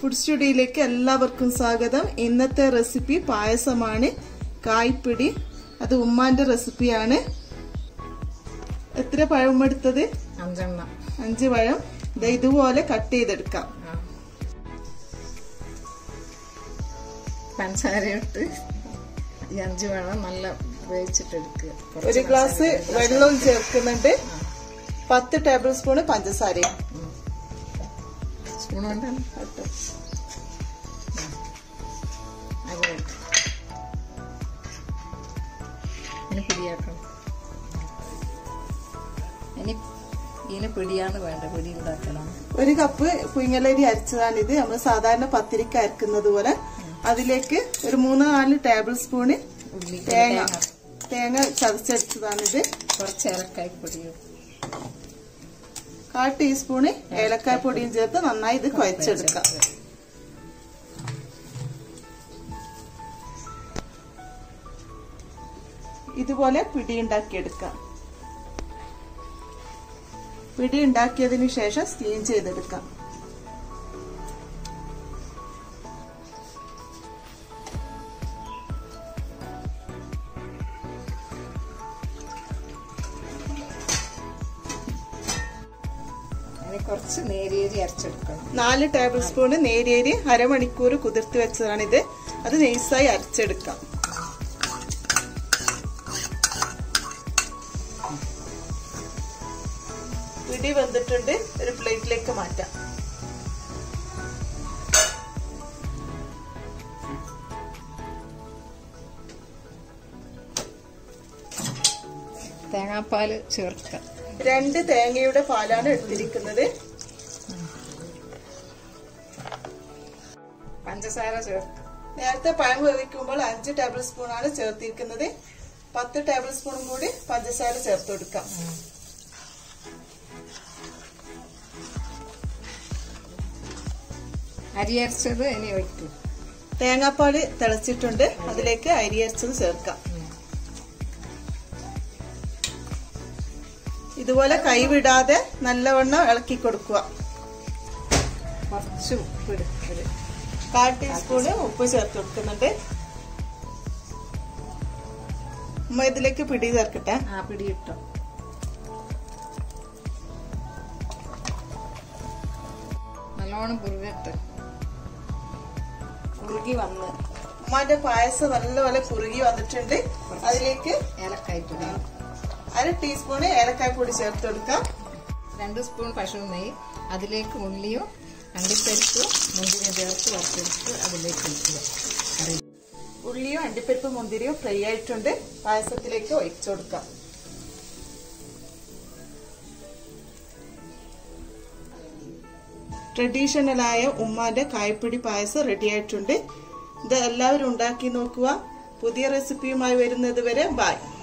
Food സ്റ്റുഡിയോയിലേക്ക് എല്ലാവർക്കും സ്വാഗതം ഇന്നത്തെ റെസിപ്പി പായസമാണ് കായ്പിടി അത് ഉമ്മാന്റെ റെസിപ്പിയാണ് എത്ര പഴം എടുത്തത് അഞ്ചെണ്ണം അഞ്ച് പഴം ദേ ഇതുപോലെ കട്ട് ചെയ്തെടുക്കാം ആ. പഞ്ചസാര ഇട്ട് ഈ അഞ്ച് വെള്ളം നല്ല വേവിച്ചിട്ടെടുക്കുക കുറച്ച് ഒരു ഗ്ലാസ് പഞ്ചസാര ഇട്ട് വെള്ളവും ചേർക്കുന്നുണ്ട് പത്ത് ടേബിൾ സ്പൂണ് പഞ്ചസാരയും സ്പൂൺ കൊണ്ട് ഇട്ടു. അതിലിട്ട് ഇനി പിടിയാക്കണം ഇനി ഇതിന് പിടിയാണ് വേണ്ട പിടി ഉണ്ടാക്കണം ഒരു കപ്പ് പുങ്ങലരി അരച്ചതാണിത് നമ്മൾ സാധാരണ പത്തിരിക്ക് അരക്കുന്നത് പോലെ അതിലേക്ക് ഒരു മൂന്ന് നാല് ടേബിൾ സ്പൂണ് ഉള്ളി തേങ്ങ തേങ്ങ ചതച്ചെടുത്തതാണിത് കുറച്ച് ഏലക്കായ് പൊടിയും കാൽ ടീസ്പൂണ് ഏലക്കായ പൊടിയും ചേർത്ത് നന്നായി ഇത് കുഴച്ചെടുക്കാം ഇതുപോലെ പിടി ഉണ്ടാക്കിയെടുക്കാം പിടി ഉണ്ടാക്കിയതിനു ശേഷം സ്റ്റീം ചെയ്തെടുക്കാം ഇനി കുറച്ച് നേരിയേരി അരച്ചെടുക്കണം നാല് ടേബിൾ സ്പൂണ് നേരിയേരി അരമണിക്കൂർ കുതിർത്തി വെച്ചതാണിത് അത് നൈസായി അരച്ചെടുക്കാം പിടി വെന്തിട്ടുണ്ട് ഒരു പ്ലേറ്റിലേക്ക് മാറ്റാം തേങ്ങാപ്പാൽ ചേർക്കുക രണ്ട് തേങ്ങയുടെ പാലാണ് എടുത്തിരിക്കുന്നത് പഞ്ചസാര ചേർക്കുക നേരത്തെ പഴം വേവിക്കുമ്പോൾ അഞ്ച് ടേബിൾ സ്പൂണാണ് ചേർത്തിരിക്കുന്നത് പത്ത് ടേബിൾ സ്പൂണും കൂടി പഞ്ചസാര ചേർത്ത് കൊടുക്കാം അരി അരച്ചത് ഇനി ഒഴിക്കും തേങ്ങാപ്പാല് തിളച്ചിട്ടുണ്ട് അതിലേക്ക് അരി അരച്ചത് ചേർക്കാം ഇതുപോലെ കൈവിടാതെ നല്ലവണ്ണം ഇളക്കി കൊടുക്കുക കുറച്ച് ഉപ്പ് എടുക്കരുത് കാൽ ടീസ്പൂണ് ഉപ്പ് ചേർത്ത് കൊടുക്കുന്നുണ്ട് ഉമ്മ ഇതിലേക്ക് പിടി ചേർക്കട്ടെ ആ പിടി ഇട്ടോ നല്ലോണം പുറുകട്ട് കുറുകി വന്ന് ഉമ്മാന്റെ പായസം നല്ലപോലെ കുറുകി വന്നിട്ടുണ്ട് അതിലേക്ക് ഏലക്കായ് പൊടി അര ടീസ്പൂണ് ഏലക്കായ പൊടി ചേർത്ത് കൊടുക്കാം രണ്ട് സ്പൂൺ പശു നെയ്യ് അതിലേക്ക് ഉള്ളിയും അണ്ടിപ്പരിപ്പ് മുന്തിരി ചേർത്ത് വറുത്തെടുത്ത് അതിലേക്ക് ഒഴിക്കുക കറി ഉള്ളിയും അണ്ടിപ്പരിപ്പ് മുന്തിരിയും ഫ്രൈ ആയിട്ടുണ്ട് പായസത്തിലേക്ക് ഒഴിച്ചു കൊടുക്കാം ട്രഡീഷണലായ ഉമ്മാന്റെ കായ്പിടി പായസം റെഡി ആയിട്ടുണ്ട് ഇത് എല്ലാവരും ഉണ്ടാക്കി നോക്കുക പുതിയ റെസിപ്പിയുമായി വരുന്നത് വരെ ബൈ